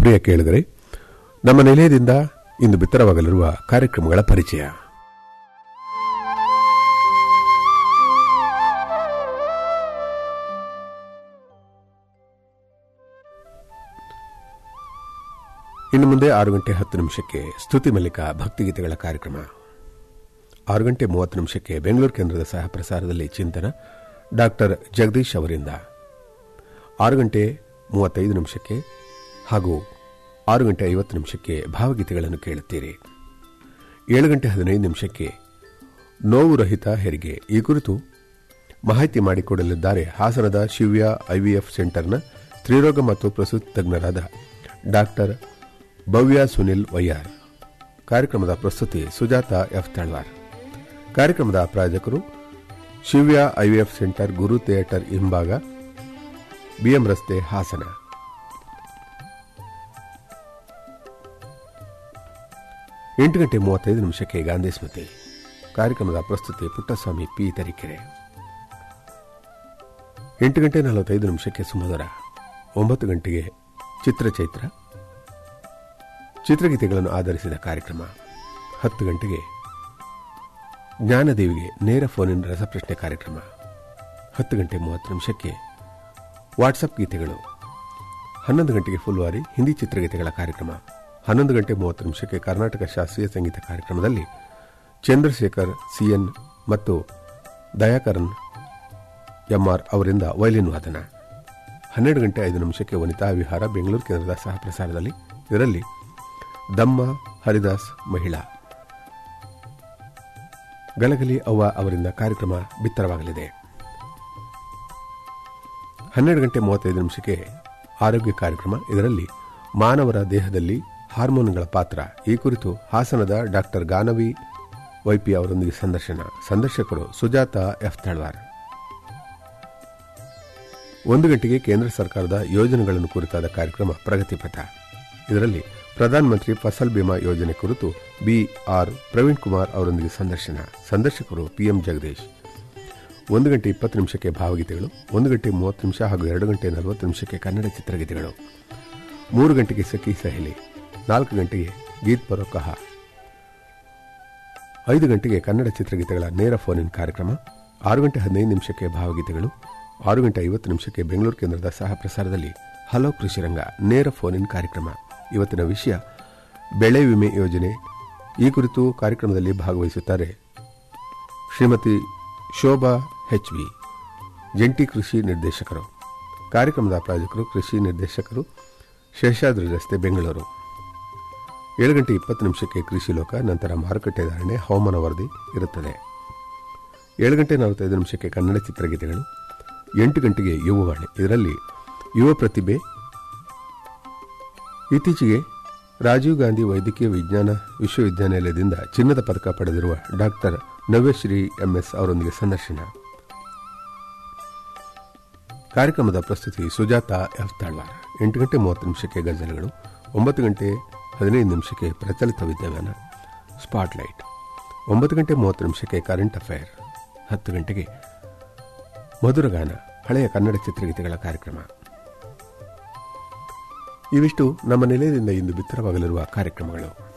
ಪ್ರಿಯ ಕೇಳಿದರೆ ನಮ್ಮ ನಿಲಯದಿಂದ ಇಂದು ಬಿತ್ತರವಾಗಲಿರುವ ಕಾರ್ಯಕ್ರಮಗಳ ಪರಿಚಯ ಇನ್ನು ಮುಂದೆ ಆರು ಗಂಟೆ ಹತ್ತು ನಿಮಿಷಕ್ಕೆ ಸ್ತುತಿ ಮಲ್ಲಿಕ ಭಕ್ತಿಗೀತೆಗಳ ಕಾರ್ಯಕ್ರಮ ಆರು ಗಂಟೆ ಮೂವತ್ತು ನಿಮಿಷಕ್ಕೆ ಬೆಂಗಳೂರು ಕೇಂದ್ರದ ಸಹ ಪ್ರಸಾರದಲ್ಲಿ ಚಿಂತನ ಡಾಕ್ಟರ್ ಜಗದೀಶ್ ಅವರಿಂದ ಆರು ಗಂಟೆ ಮೂವತ್ತೈದು ನಿಮಿಷಕ್ಕೆ ಹಾಗೂ ಆರು ಗಂಟೆ ಐವತ್ತು ನಿಮಿಷಕ್ಕೆ ಭಾವಗೀತೆಗಳನ್ನು ಕೇಳುತ್ತೀರಿ ಏಳು ಗಂಟೆ ಹದಿನೈದು ನಿಮಿಷಕ್ಕೆ ನೋವು ರಹಿತ ಹೆರಿಗೆ ಈ ಕುರಿತು ಮಾಹಿತಿ ಮಾಡಿಕೊಡಲಿದ್ದಾರೆ ಹಾಸನದ ಶಿವ್ಯ ಐವಿಎಫ್ ಸೆಂಟರ್ನ ಸ್ತ್ರೀರೋಗ ಮತ್ತು ಪ್ರಸೂತಿ ತಜ್ಞರಾದ ಡಾಕ್ಟರ್ ಭವ್ಯ ಸುನಿಲ್ ವೈಯಾರ್ ಕಾರ್ಯಕ್ರಮದ ಪ್ರಸ್ತುತಿ ಸುಜಾತ ಎಫ್ ತಳ್ವಾರ್ ಕಾರ್ಯಕ್ರಮದ ಪ್ರಾಯೋಜಕರು Shivya IVF centre Guru theatre ಹಿಂಭಾಗ ಬಿಎಂ ರಸ್ತೆ ಹಾಸನ ಎಂಟು ಗಂಟೆ ಮೂವತ್ತೈದು ನಿಮಿಷಕ್ಕೆ ಗಾಂಧಿ ಸ್ಮೃತಿ ಕಾರ್ಯಕ್ರಮದ ಪ್ರಸ್ತುತಿ ಪುಟ್ಟಸ್ವಾಮಿ ಪಿ ತರೀಕೆರೆ ಎಂಟು ಗಂಟೆ ನಲವತ್ತೈದು ನಿಮಿಷಕ್ಕೆ ಸುಮಧುರ ಒಂಬತ್ತು ಗಂಟೆಗೆ ಚಿತ್ರಚೈತ್ರ ಚಿತ್ರಗೀತೆಗಳನ್ನು ಆಧರಿಸಿದ ಕಾರ್ಯಕ್ರಮ ಹತ್ತು ಗಂಟೆಗೆ ಜ್ಞಾನದೇವಿಗೆ ನೇರ ಫೋನಿನ ರಸಪ್ರಶ್ನೆ ಕಾರ್ಯಕ್ರಮ ಹತ್ತು ಗಂಟೆ ಮೂವತ್ತು ನಿಮಿಷಕ್ಕೆ ವಾಟ್ಸಪ್ ಗೀತೆಗಳು ಹನ್ನೊಂದು ಗಂಟೆಗೆ ಫುಲ್ವಾರಿ ಹಿಂದಿ ಚಿತ್ರಗೀತೆಗಳ ಕಾರ್ಯಕ್ರಮ ಹನ್ನೊಂದು ಗಂಟೆ ಮೂವತ್ತು ನಿಮಿಷಕ್ಕೆ ಕರ್ನಾಟಕ ಶಾಸ್ತ್ರೀಯ ಸಂಗೀತ ಕಾರ್ಯಕ್ರಮದಲ್ಲಿ ಚಂದ್ರಶೇಖರ್ ಸಿಎನ್ ಮತ್ತು ದಯಾಕರನ್ ಎಂಆರ್ ಅವರಿಂದ ವೈಲಿನ್ ವಾದನ ಹನ್ನೆರಡು ಗಂಟೆ ಐದು ನಿಮಿಷಕ್ಕೆ ವನಿತಾ ವಿಹಾರ ಬೆಂಗಳೂರು ಕೇಂದ್ರದ ಸಹ ಪ್ರಸಾರದಲ್ಲಿ ಇದರಲ್ಲಿ ದಮ್ಮ ಹರಿದಾಸ್ ಮಹಿಳಾ ಗಲಗಲಿ ಅವ್ವ ಅವರಿಂದ ಕಾರ್ಯಕ್ರಮ ಬಿತ್ತರವಾಗಲಿದೆ ಹನ್ನೆರಡು ಗಂಟೆ ಮೂವತ್ತೈದು ನಿಮಿಷಕ್ಕೆ ಆರೋಗ್ಯ ಕಾರ್ಯಕ್ರಮ ಇದರಲ್ಲಿ ಮಾನವರ ದೇಹದಲ್ಲಿ ಹಾರ್ಮೋನ್ಗಳ ಪಾತ್ರ ಈ ಕುರಿತು ಹಾಸನದ ಡಾಕ್ಟರ್ ಗಾನವಿ ವೈಪಿ ಅವರೊಂದಿಗೆ ಸಂದರ್ಶನ ಸಂದರ್ಶಕರು ಸುಜಾತ ಎಫ್ ತಳ್ವಾರ್ ಒಂದು ಗಂಟೆಗೆ ಕೇಂದ್ರ ಸರ್ಕಾರದ ಯೋಜನೆಗಳನ್ನು ಕುರಿತಾದ ಕಾರ್ಯಕ್ರಮ ಪ್ರಗತಿಪಥ ಇದರಲ್ಲಿ ಪ್ರಧಾನಮಂತ್ರಿ ಫಸಲ್ ಬಿಮಾ ಯೋಜನೆ ಕುರಿತು ಬಿಆರ್ ಪ್ರವೀಣ್ ಕುಮಾರ್ ಅವರೊಂದಿಗೆ ಸಂದರ್ಶನ ಸಂದರ್ಶಕರು ಪಿಎಂ ಜಗದೀಶ್ ಒಂದು ಗಂಟೆ ಇಪ್ಪತ್ತು ನಿಮಿಷಕ್ಕೆ ಭಾವಗೀತೆಗಳು ಒಂದು ಗಂಟೆ ಮೂವತ್ತು ನಿಮಿಷ ಹಾಗೂ ಎರಡು ಗಂಟೆ ನಲವತ್ತು ನಿಮಿಷಕ್ಕೆ ಕನ್ನಡ ಚಿತ್ರಗೀತೆಗಳು ಮೂರು ಗಂಟೆಗೆ ಸಖಿ ಸಹೇಲಿ ನಾಲ್ಕು ಗಂಟೆಗೆ ಗೀತ್ ಬರೋ ಕಹ ಐದು ಗಂಟೆಗೆ ಕನ್ನಡ ಚಿತ್ರಗೀತೆಗಳ ನೇರ ಫೋನ್ ಇನ್ ಕಾರ್ಯಕ್ರಮ ಆರು ಗಂಟೆ ಹದಿನೈದು ನಿಮಿಷಕ್ಕೆ ಭಾವಗೀತೆಗಳು ಆರು ಗಂಟೆ ಐವತ್ತು ನಿಮಿಷಕ್ಕೆ ಬೆಂಗಳೂರು ಕೇಂದ್ರದ ಸಹ ಪ್ರಸಾರದಲ್ಲಿ ಹಲೋ ಕೃಷಿರಂಗ ನೇರ ಫೋನ್ ಇನ್ ಕಾರ್ಯಕ್ರಮ ಇವತ್ತಿನ ವಿಷಯ ಬೆಳೆ ವಿಮೆ ಯೋಜನೆ ಈ ಕುರಿತು ಕಾರ್ಯಕ್ರಮದಲ್ಲಿ ಭಾಗವಹಿಸುತ್ತಾರೆ ಶ್ರೀಮತಿ ಶೋಭಾ ಹೆಚ್ವಿ ಜಂಟಿ ಕೃಷಿ ನಿರ್ದೇಶಕರು ಕಾರ್ಯಕ್ರಮದ ಪ್ರಾಯೋಜಕರು ಕೃಷಿ ನಿರ್ದೇಶಕರು ಶೇಷಾದ್ರಿ ರಸ್ತೆ ಬೆಂಗಳೂರು ಏಳು ಗಂಟೆ ಇಪ್ಪತ್ತು ನಿಮಿಷಕ್ಕೆ ಕೃಷಿ ಲೋಕ ನಂತರ ಮಾರುಕಟ್ಟೆ ಧಾರಣೆ ಹವಾಮಾನ ವರದಿ ಇರುತ್ತದೆ ಏಳು ಗಂಟೆ ನಲವತ್ತೈದು ನಿಮಿಷಕ್ಕೆ ಕನ್ನಡ ಚಿತ್ರಗೀತೆಗಳು ಎಂಟು ಗಂಟೆಗೆ ಯುವವಾಣಿ ಇದರಲ್ಲಿ ಯುವ ಪ್ರತಿಭೆ ಇತ್ತೀಚೆಗೆ ರಾಜೀವ್ ಗಾಂಧಿ ವೈದ್ಯಕೀಯ ವಿಜ್ಞಾನ ವಿಶ್ವವಿದ್ಯಾನಿಲಯದಿಂದ ಚಿನ್ನದ ಪದಕ ಪಡೆದಿರುವ ಡಾಕ್ಟರ್ ನವ್ಯಶ್ರೀ ಎಂಎಸ್ ಅವರೊಂದಿಗೆ ಸಂದರ್ಶನ ಕಾರ್ಯಕ್ರಮದ ಪ್ರಸ್ತುತಿ ಸುಜಾತ ಎಫ್ ತಾಳ್ವಾರ್ ಎಂಟು ಗಂಟೆ ಮೂವತ್ತು ನಿಮಿಷಕ್ಕೆ ಗಜಲ್ಗಳು ಒಂಬತ್ತು ಗಂಟೆ ಹದಿನೈದು ನಿಮಿಷಕ್ಕೆ ಪ್ರಚಲಿತ ವಿದ್ಯಮಾನ ಸ್ಪಾಟ್ಲೈಟ್ ಒಂಬತ್ತು ಗಂಟೆ ಮೂವತ್ತು ನಿಮಿಷಕ್ಕೆ ಕರೆಂಟ್ ಅಫೇರ್ ಹತ್ತು ಗಂಟೆಗೆ ಮಧುರಗಾನ ಹಳೆಯ ಕನ್ನಡ ಚಿತ್ರಗೀತೆಗಳ ಕಾರ್ಯಕ್ರಮ ಇವಿಷ್ಟು ನಮ್ಮ ನಿಲಯದಿಂದ ಇಂದು ಬಿತ್ತರವಾಗಲಿರುವ ಕಾರ್ಯಕ್ರಮಗಳು